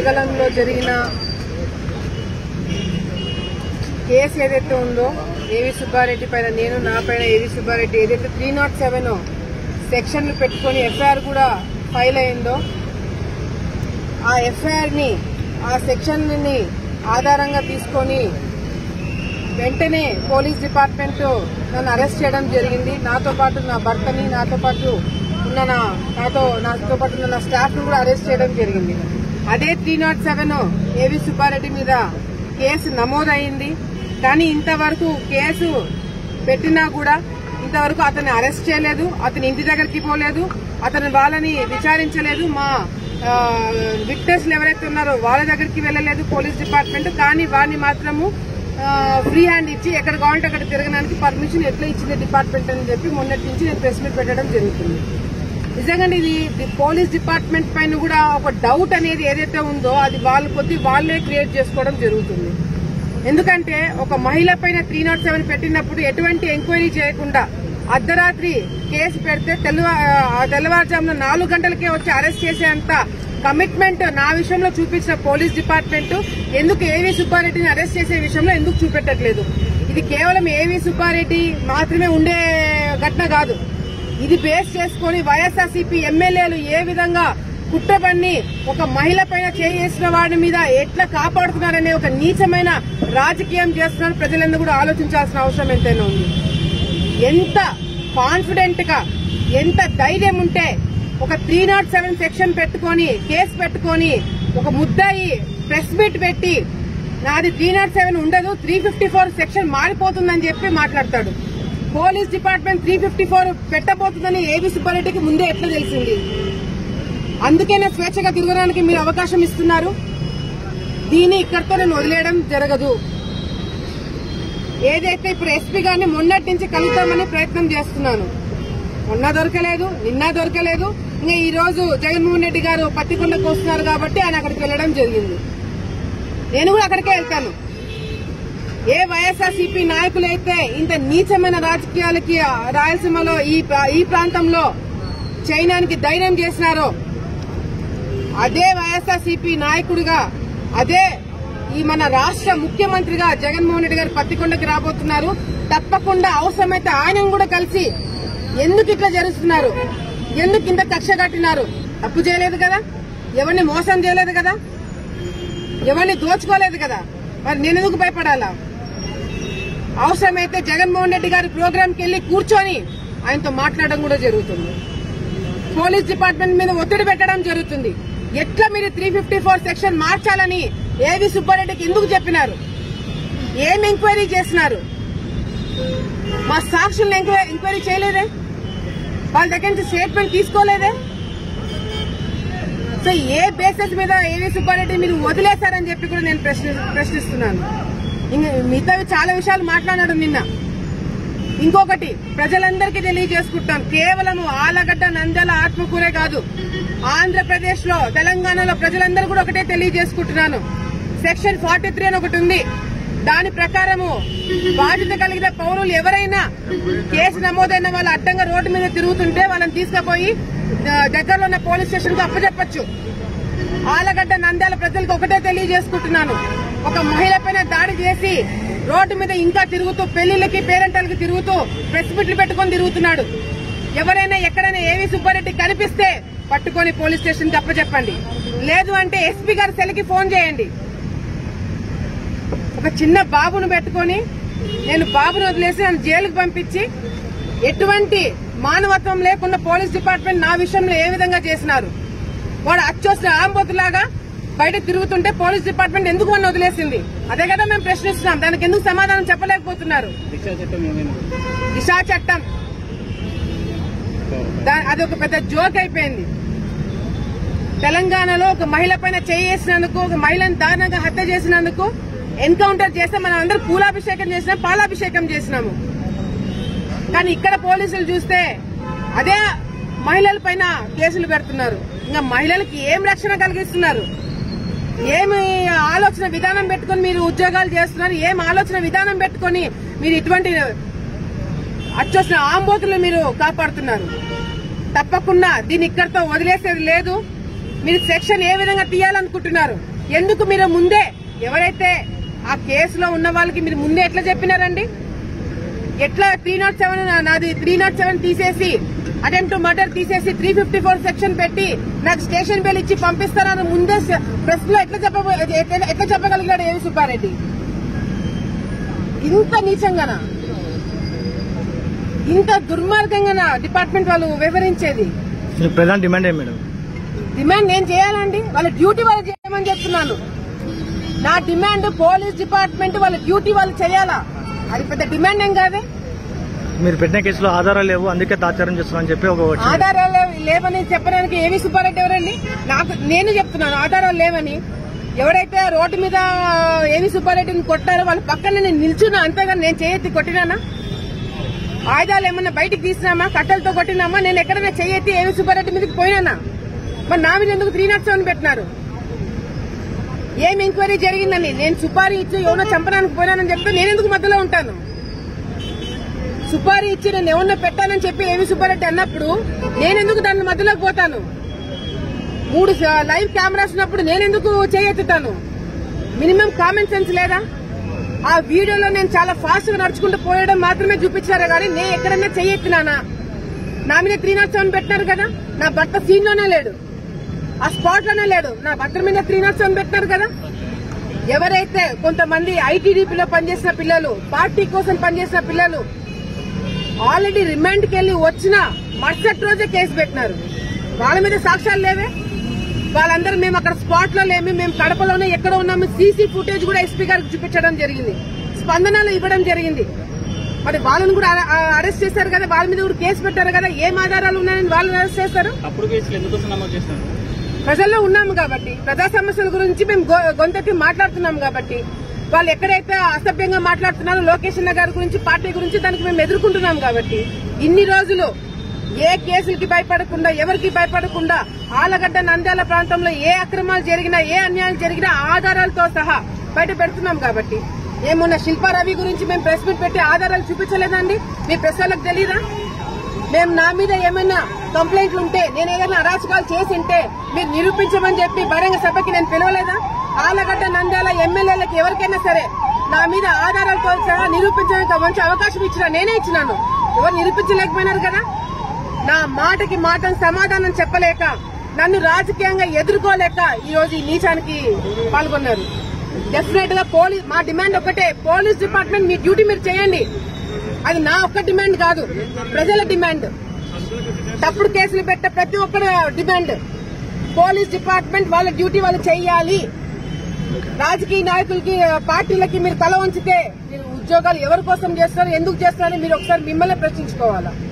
కొడగలంలో జరిగిన కేసు ఏదైతే ఉందో ఏవి సుబ్బారెడ్డి పైన నేను నా పైన ఏవి సుబ్బారెడ్డి ఏదైతే త్రీ నాట్ సెవెన్ సెక్షన్లు పెట్టుకొని ఎఫ్ఐఆర్ కూడా ఫైల్ అయిందో ఆ ఎఫ్ఐఆర్ ని ఆ సెక్షన్ ని ఆధారంగా తీసుకొని వెంటనే పోలీస్ డిపార్ట్మెంట్ నన్ను అరెస్ట్ చేయడం జరిగింది నాతో పాటు నా భర్తని నాతో పాటు ఉన్న నా నాతో నాతో పాటు ఉన్న నా స్టాఫ్ ను కూడా అరెస్ట్ చేయడం జరిగింది అదే త్రీ నాట్ సెవెన్ ఏవి సుబ్బారెడ్డి మీద కేసు నమోదైంది కానీ ఇంతవరకు కేసు పెట్టినా కూడా ఇంతవరకు అతన్ని అరెస్ట్ చేయలేదు అతని ఇంటి దగ్గరికి పోలేదు అతని వాళ్ళని విచారించలేదు మా విక్టర్స్లు ఎవరైతే ఉన్నారో వాళ్ళ దగ్గరికి వెళ్ళలేదు పోలీస్ డిపార్ట్మెంట్ కానీ వారిని మాత్రము ఫ్రీ హ్యాండ్ ఇచ్చి ఎక్కడ కావాలంటే అక్కడ తిరగడానికి పర్మిషన్ ఎట్లా ఇచ్చింది డిపార్ట్మెంట్ అని చెప్పి మొన్నటి నుంచి నేను ప్రెస్ మీట్ పెట్టడం జరుగుతుంది నిజంగా ఇది ది పోలీస్ డిపార్ట్మెంట్ పైన కూడా ఒక డౌట్ అనేది ఏదైతే ఉందో అది వాళ్ళ కొద్ది వాళ్ళే క్రియేట్ చేసుకోవడం జరుగుతుంది ఎందుకంటే ఒక మహిళ పైన త్రీ నాట్ సెవెన్ పెట్టినప్పుడు ఎటువంటి ఎంక్వైరీ చేయకుండా అర్ధరాత్రి కేసు పెడితే తెల్లవా ఆ తెల్లవారుజామున నాలుగు గంటలకే వచ్చి అరెస్ట్ చేసేంత కమిట్మెంట్ నా విషయంలో చూపించిన పోలీస్ డిపార్ట్మెంట్ ఎందుకు ఏవి సుబ్బారెడ్డిని అరెస్ట్ చేసే విషయంలో ఎందుకు చూపెట్టట్లేదు ఇది కేవలం ఏవి సుబ్బారెడ్డి మాత్రమే ఉండే ఘటన కాదు ఇది బేస్ చేసుకుని వైఎస్ఆర్సీపీ ఎమ్మెల్యేలు ఏ విధంగా కుట్రబన్ని ఒక మహిళ పైన చేసిన వాడి మీద ఎట్లా కాపాడుతున్నారనే ఒక నీచమైన రాజకీయం చేస్తున్నారు ప్రజలందరూ కూడా ఆలోచించాల్సిన అవసరం ఎంతైనా ఉంది ఎంత కాన్ఫిడెంట్ గా ఎంత ధైర్యం ఉంటే ఒక త్రీ నాట్ సెవెన్ సెక్షన్ పెట్టుకొని కేసు పెట్టుకొని ఒక ముద్దాయి ప్రెస్ మీట్ పెట్టి నాది త్రీ నాట్ సెవెన్ ఉండదు త్రీ ఫిఫ్టీ ఫోర్ సెక్షన్ మారిపోతుందని చెప్పి మాట్లాడతాడు police department three fifty four పెట్టబోతుందని ఏబీ సుబ్బారెడ్డికి ముందే ఎట్లా తెలిసింది అందుకేనే స్వేచ్ఛగా తిరగడానికి మీరు అవకాశం ఇస్తున్నారు దీన్ని ఇక్కడితో నేను వదిలేయడం జరగదు ఏదైతే ఇప్పుడు ఎస్పీ గారిని మొన్నటి నుంచి కలుద్దామని ప్రయత్నం చేస్తున్నాను మొన్న దొరకలేదు నిన్న దొరకలేదు ఇంకా ఈ రోజు జగన్మోహన్ రెడ్డి గారు పత్తికొండకు వస్తున్నారు కాబట్టి ఆయన అక్కడికి వెళ్ళడం జరిగింది నేను కూడా అక్కడికే వెళ్తాను ఏ వైఎస్ఆర్సీపీ నాయకులైతే ఇంత నీచమైన రాజకీయాలకి రాయలసీమలో ఈ ప్రా- ఈ ప్రాంతంలో చేయడానికి ధైర్యం చేసినారో అదే వైఎస్ఆర్సీపీ నాయకుడిగా అదే ఈ మన రాష్ట్ర ముఖ్యమంత్రిగా జగన్మోహన్ రెడ్డి గారు పత్తికొండకి రాబోతున్నారు తప్పకుండా అవసరమైతే ఆయన కూడా కలిసి ఎందుకు ఇట్లా జరుస్తున్నారు ఎందుకు ఇంత కక్ష కట్టినారు తప్పు చేయలేదు కదా ఎవరిని మోసం చేయలేదు కదా ఎవరిని దోచుకోలేదు కదా మరి నేను ఎందుకు భయపడాలా అవసరమైతే జగన్మోహన్ రెడ్డి గారి ప్రోగ్రాంకి వెళ్లి కూర్చొని ఆయనతో మాట్లాడడం కూడా జరుగుతుంది పోలీస్ డిపార్ట్మెంట్ మీద ఒత్తిడి పెట్టడం జరుగుతుంది ఎట్లా మీరు త్రీ ఫిఫ్టీ ఫోర్ సెక్షన్ మార్చాలని ఏవి సుబ్బారెడ్డికి ఎందుకు చెప్పినారు ఏం ఎంక్వైరీ చేసినారు మా సాక్షులను ఎంక్వై- ఎంక్వైరీ చేయలేదే వాళ్ళ దగ్గర నుంచి స్టేట్మెంట్ తీసుకోలేదే సో ఏ బేసిస్ మీద ఏవి సుబ్బారెడ్డి మీరు వదిలేశారని చెప్పి కూడా నేను ప్రశ్ని ప్రశ్నిస్తున్నాను ఇంక మిగతావి చాలా విషయాలు మాట్లాడాడు నిన్న ఇంకొకటి ప్రజలందరికీ తెలియజేసుకుంటాం కేవలం ఆలగడ్డ నంద్యాల ఆత్మకూరే కాదు ఆంధ్రప్రదేశ్ లో తెలంగాణలో ప్రజలందరూ కూడా ఒకటే తెలియజేసుకుంటున్నాను సెక్షన్ ఫార్టీ త్రీ అని ఒకటి ఉంది దాని ప్రకారము బాధ్యత కలిగిన పౌరులు ఎవరైనా కేసు నమోదైన వాళ్ళు అడ్డంగా రోడ్డు మీద తిరుగుతుంటే వాళ్ళని తీసుకుపోయి ఆ, దగ్గరలో ఉన్న పోలీస్ స్టేషన్ కు అప్పచెప్పచ్చు ఆలగడ్డ నంద్యాల ప్రజలకు ఒకటే తెలియజేసుకుంటున్నాను ఒక మహిళ పైన దాడి చేసి రోడ్డు మీద ఇంకా తిరుగుతూ పెళ్లిళ్ళకి పేరెంటల్కి తిరుగుతూ ప్రెస్ మీట్లు పెట్టుకొని తిరుగుతున్నాడు ఎవరైనా ఎక్కడైనా ఏవి సుబ్బారెడ్డి కనిపిస్తే పట్టుకొని పోలీస్ స్టేషన్ కి అప్పచెప్పండి లేదు అంటే ఎస్పీ గారి సెల్కి ఫోన్ చేయండి ఒక చిన్న బాబును పెట్టుకొని నేను బాబును వదిలేసి నన్ను జైలుకు పంపించి ఎటువంటి మానవత్వం లేకుండా పోలీస్ డిపార్ట్మెంట్ నా విషయంలో ఏ విధంగా చేసినారు వాడు అచ్చొస్తే ఆంబోతులాగా బయట తిరుగుతుంటే పోలీస్ డిపార్ట్మెంట్ ఎందుకు మన వదిలేసింది అదే కదా మేము ప్రశ్నిస్తున్నాం దానికి ఎందుకు సమాధానం చెప్పలేకపోతున్నారు దిశా చట్టం ఏమైనా దిశా చట్టం దా- అది ఒక పెద్ద జోక్ అయిపోయింది తెలంగాణలో ఒక మహిళ పైన చేసినందుకు ఒక మహిళను దారుణంగా హత్య చేసినందుకు ఎన్కౌంటర్ చేస్తే మనం అందరూ పూలాభిషేకం చేసినాం పాలాభిషేకం చేసినాము కానీ ఇక్కడ పోలీసులు చూస్తే అదే మహిళల పైన కేసులు పెడుతున్నారు ఇంకా మహిళలకి ఏం రక్షణ కలిగిస్తున్నారు ఏమి ఆలోచన విధానం పెట్టుకొని మీరు ఉద్యోగాలు చేస్తున్నారు ఏం ఆలోచన విధానం పెట్టుకొని మీరు ఇటువంటి అచ్చొచ్చిన ఆంబోతులు మీరు కాపాడుతున్నారు తప్పకుండా దీన్ని ఇక్కడితో వదిలేసేది లేదు మీరు సెక్షన్ ఏ విధంగా తీయాలనుకుంటున్నారు ఎందుకు మీరు ముందే ఎవరైతే ఆ కేసులో ఉన్న వాళ్ళకి మీరు ముందే ఎట్లా చెప్పినారండి ఎట్లా త్రీ నాట్ సెవెన్ నాది త్రీ నాట్ సెవెన్ తీసేసి అటెంప్ట్ మర్డర్ తీసేసి త్రీ ఫిఫ్టీ ఫోర్ సెక్షన్ పెట్టి నాకు స్టేషన్ బెల్ ఇచ్చి పంపిస్తారని ముందే ప్రెస్ లో ఎట్లా చెప్ప ఎట్లా- ఎట్లా చెప్పగలిగాడు ఏవి సుబ్బారెడ్డి ఇంత నీచంగానా ఇంత దుర్మార్గంగానా డిపార్ట్మెంట్ వాళ్ళు వివరించేది మీ ప్రధాన డిమాండ్ ఏం మేడం డిమాండ్ నేను చేయాలండి వాళ్ళ డ్యూటీ వాళ్ళు చేయమని చెప్తున్నాను నా డిమాండ్ పోలీస్ డిపార్ట్మెంట్ వాళ్ళ డ్యూటీ వాళ్ళు చేయాలా అది పెద్ద డిమాండ్ ఏం కాదే మీరు పెట్టిన కేసులో ఆధారాలు లేవు అందుకే తాత్సారం చేస్తున్నారని చెప్పి ఒక వచ్చింది. ఆధారాలు లేవని చెప్పడానికి ఏవి సుబ్బారెడ్డి ఎవరండి నాకు నేను చెప్తున్నాను ఆధారాలు లేవని ఎవరైతే రోడ్డు మీద ఏవి సుబ్బారెడ్డిని కొట్టారో వాళ్ళ పక్కన నేను నిల్చున్నా అంతేగాని నేను చేయెత్తి కొట్టినానా ఆయుధాలు ఏమన్నా బయటికి తీసినామా కట్టెలతో కొట్టినామా నేను ఎక్కడైనా చేయెత్తి ఏవి సుబ్బారెడ్డి మీదకి పోయినానా మరి నా మీద ఎందుకు త్రీ నాట్ సెవెన్ పెట్టినారు ఏం ఎంక్వైరీ జరిగిందని నేను సుపారీ ఇచ్చి ఎవరో చంపడానికి పోయినానని చెప్తే నేను ఎందుకు మధ్యలో ఉంటాను సుపారీ ఇచ్చి నేను ఎవరినో పెట్టానని చెప్పి ఏవి సుబ్బారెడ్డి అన్నప్పుడు నేనెందుకు దాని మధ్యలోకి పోతాను మూడు స- లైవ్ కెమెరాస్ ఉన్నప్పుడు నేనెందుకు చేయెత్తుతాను మినిమం కామన్ సెన్స్ లేదా ఆ వీడియోలో నేను చాలా ఫాస్ట్ గా నడుచుకుంటూ పోయడం మాత్రమే చూపించారు కానీ నేను ఎక్కడన్నా చెయ్యెత్తినానా నా మీద త్రీ నాట్ సెవెన్ పెట్టినారు కదా నా భర్త సీన్ లోనే లేడు ఆ స్పాట్ లోనే లేడు నా భర్త మీద త్రీ నాట్ సెవెన్ పెట్టినారు కదా ఎవరైతే కొంతమంది ఐటీడీపీలో పనిచేసిన పిల్లలు పార్టీ కోసం పనిచేసిన పిల్లలు ఆల్రెడీ రిమాండ్ కి వెళ్లి వచ్చిన మరుసటి రోజే కేసు పెట్టినారు వాళ్ళ మీద సాక్ష్యాలు లేవే వాళ్ళందరూ మేము అక్కడ స్పాట్ లో లేమి మేము కడపలోనే ఎక్కడ ఉన్నాము సీసీ ఫుటేజ్ కూడా ఎస్పీ గారికి చూపించడం జరిగింది స్పందనలు ఇవ్వడం జరిగింది మరి వాళ్ళని కూడా అరె- అరెస్ట్ చేశారు కదా వాళ్ళ మీద కూడా కేసు పెట్టారు కదా ఏం ఆధారాలు ఉన్నాయని వాళ్ళని అరెస్ట్ చేస్తారు అప్పుడు కేసులు ఎందుకోసం నమోదు చేస్తారు ప్రజల్లో ఉన్నాము కాబట్టి ప్రజా సమస్యల గురించి మేము గొ- గొంతెత్తి మాట్లాడుతున్నాం కాబట్టి వాళ్ళు ఎక్కడైతే అసభ్యంగా మాట్లాడుతున్నారో లోకేష్ అన్న గారి గురించి పార్టీ గురించి దానికి మేము ఎదుర్కొంటున్నాం కాబట్టి ఇన్ని రోజులు ఏ కేసులకి భయపడకుండా ఎవరికి భయపడకుండా ఆలగడ్డ నంద్యాల ప్రాంతంలో ఏ అక్రమాలు జరిగినా ఏ అన్యాయం జరిగినా ఆధారాలతో సహా బయట పెడుతున్నాం కాబట్టి ఏమన్నా శిల్పారవి గురించి మేము ప్రెస్ మీట్ పెట్టి ఆధారాలు చూపించలేదండి మీ ప్రెస్ వాళ్ళకి తెలియదా మేము నా మీద ఏమైనా కంప్లైంట్లు ఉంటే నేను ఏదైనా అరాచకాలు చేసి ఉంటే మీరు నిరూపించమని చెప్పి బహిరంగ సభకి నేను పిలవలేదా ఆలగడ్డ నంద్యాల ఎమ్మెల్యేలకు ఎవరికైనా సరే నా మీద ఆధారాలతో సహా నిరూపించడానికి మంచి అవకాశం ఇచ్చిన నేనే ఇచ్చినాను ఎవరు నిరూపించలేకపోయినారు కదా నా మాటకి మాటను సమాధానం చెప్పలేక నన్ను రాజకీయంగా ఎదుర్కోలేక ఈ రోజు ఈ నీచానికి పాల్గొన్నారు డెఫినెట్ గా పోలీస్ మా డిమాండ్ ఒకటే పోలీస్ డిపార్ట్మెంట్ మీ డ్యూటీ మీరు చేయండి అది నా ఒక్క డిమాండ్ కాదు ప్రజల డిమాండ్ తప్పుడు కేసులు పెట్టే ప్రతి ఒక్కరి డిమాండ్ పోలీస్ డిపార్ట్మెంట్ వాళ్ళ డ్యూటీ వాళ్ళు చేయాలి రాజకీయ నాయకులకి పార్టీలకి మీరు తల వంచితే మీరు ఉద్యోగాలు ఎవరి కోసం చేస్తారు ఎందుకు చేస్తారని మీరు ఒకసారి మిమ్మల్ని ప్రశ్నించుకోవాలా